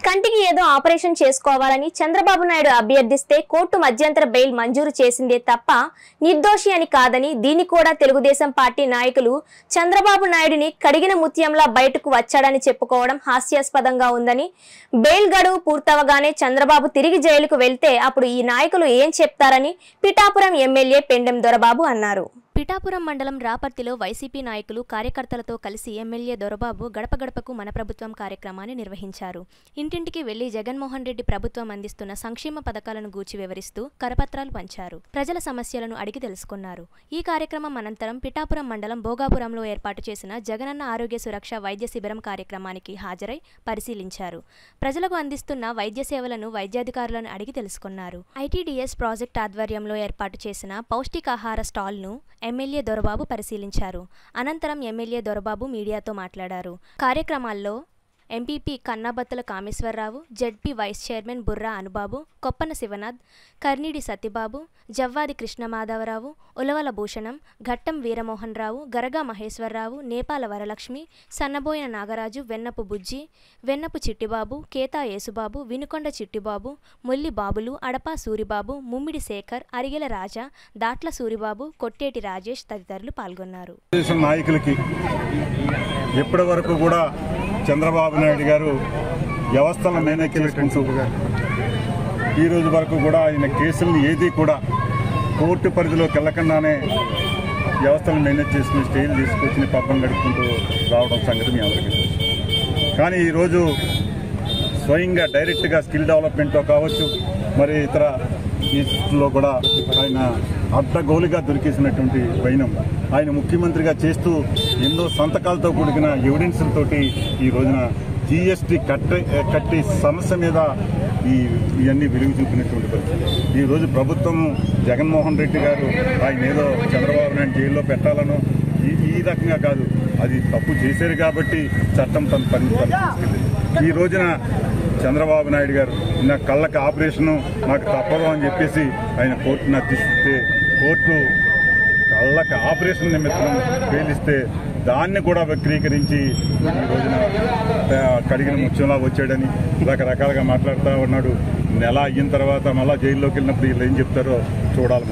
కంటికి ఏదో ఆపరేషన్ చేసుకోవాలని చంద్రబాబు నాయుడు అభ్యర్థిస్తే కోర్టు మధ్యంతర బెయిల్ మంజూరు చేసిందే తప్ప నిర్దోషి అని కాదని దీన్ని కూడా తెలుగుదేశం పార్టీ నాయకులు చంద్రబాబు నాయుడిని కడిగిన ముత్యంలా బయటకు వచ్చాడని చెప్పుకోవడం హాస్యాస్పదంగా ఉందని బెయిల్ గడువు పూర్తవగానే చంద్రబాబు తిరిగి జైలుకు వెళ్తే అప్పుడు ఈ నాయకులు ఏం చెప్తారని పిఠాపురం ఎమ్మెల్యే పెండెం దొరబాబు అన్నారు పిఠాపురం మండలం రాపర్తిలో వైసీపీ నాయకులు కార్యకర్తలతో కలిసి ఎమ్మెల్యే దొరబాబు గడప గడపకు మన ప్రభుత్వం కార్యక్రమాన్ని నిర్వహించారు ఇంటింటికి వెళ్లి జగన్మోహన్ రెడ్డి ప్రభుత్వం అందిస్తున్న సంక్షేమ పథకాలను గూర్చి వివరిస్తూ కరపత్రాలు పంచారు ప్రజల సమస్యలను అడిగి తెలుసుకున్నారు ఈ కార్యక్రమం అనంతరం పిఠాపురం మండలం భోగాపురంలో ఏర్పాటు చేసిన జగనన్న ఆరోగ్య సురక్ష వైద్య శిబిరం కార్యక్రమానికి హాజరై పరిశీలించారు ప్రజలకు అందిస్తున్న వైద్య సేవలను వైద్యాధికారులను అడిగి తెలుసుకున్నారు ఐటీడీఎస్ ప్రాజెక్ట్ ఆధ్వర్యంలో ఏర్పాటు చేసిన పౌష్టికాహార స్టాల్ను ఎమ్మెల్యే దొరబాబు పరిశీలించారు అనంతరం ఎమ్మెల్యే దొరబాబు మీడియాతో మాట్లాడారు కార్యక్రమాల్లో MPP Kannabathula Kameswararao ZP vice chairman Burra Anubabu Koppana Sivanath Karnidi Satyababu Javvadi Krishnamadhavarao Ulavala Bhushanam ఘట్టం వీరమోహన్ రావు గరగా మహేశ్వరరావు నేపాల వరలక్ష్మి సన్నబోయిన నాగరాజు వెన్నపు బుజ్జి వెన్నపు చిట్టిబాబు కేతా యేసుబాబు వినుకొండ చిట్టిబాబు ముల్లి బాబులు అడపా సూరిబాబు ముమ్మిడి శేఖర్ అరిగెల రాజా దాట్ల సూరిబాబు కొట్టేటి రాజేష్ తదితరులు పాల్గొన్నారు తెలుగుదేశం నాయకులకి ఇప్పటి వరకు కూడా చంద్రబాబు నాయుడు గారు వ్యవస్థలను మేనేజ్ చేసుకుంటూ ఈ రోజు వరకు కూడా ఆయన కేసులను ఏది కూడా కోర్టు పరిధిలోకి వెళ్లకుండానే వ్యవస్థలను మేనేజ్ చేసుకుని స్టేలు తీసుకొచ్చి పబ్బం గడుపుకుంటూ రావడం సంగతి మీ అందరికీ తెలుసు కానీ ఈరోజు స్వయంగా డైరెక్ట్గా స్కిల్ డెవలప్మెంట్లో కావచ్చు మరి ఇతర వీటిలో కూడా ఆయన అడ్డగోలుగా దొరికేసినటువంటి వైనం ఆయన ముఖ్యమంత్రిగా చేస్తూ ఎన్నో సంతకాలతో కూడిన ఎవిడెన్స్లతోటి ఈ రోజున జిఎస్టీ కట్టి కట్టి సమస్య మీద ఈ ఇవన్నీ వెలుగు చూపినటువంటి పరిస్థితి ఈ రోజు ప్రభుత్వం జగన్మోహన్ రెడ్డి గారు ఆయన ఏదో చంద్రబాబు నాయుడు జైల్లో పెట్టాలనో ఈ ఈ రకంగా కాదు అది తప్పు చేశారు కాబట్టి చట్టం తన పని తను తీసుకెళ్ళింది. ఈ రోజున చంద్రబాబు నాయుడు గారు నా కళ్ళకి ఆపరేషన్ నాకు తప్పదు అని చెప్పేసి ఆయన కోర్టును అర్థిస్తే కోర్టు కళ్ళకి ఆపరేషన్ నిమిత్తం పేలిస్తే దాన్ని కూడా వక్రీకరించి ఈ రోజున ఆ, కడిగిన ముత్యంలా వచ్చాడని రకరకాలుగా మాట్లాడుతూ ఉన్నాడు నెల అయిన తర్వాత మళ్ళా జైల్లోకి వెళ్ళినప్పుడు వీళ్ళు ఏం చెప్తారో చూడాలి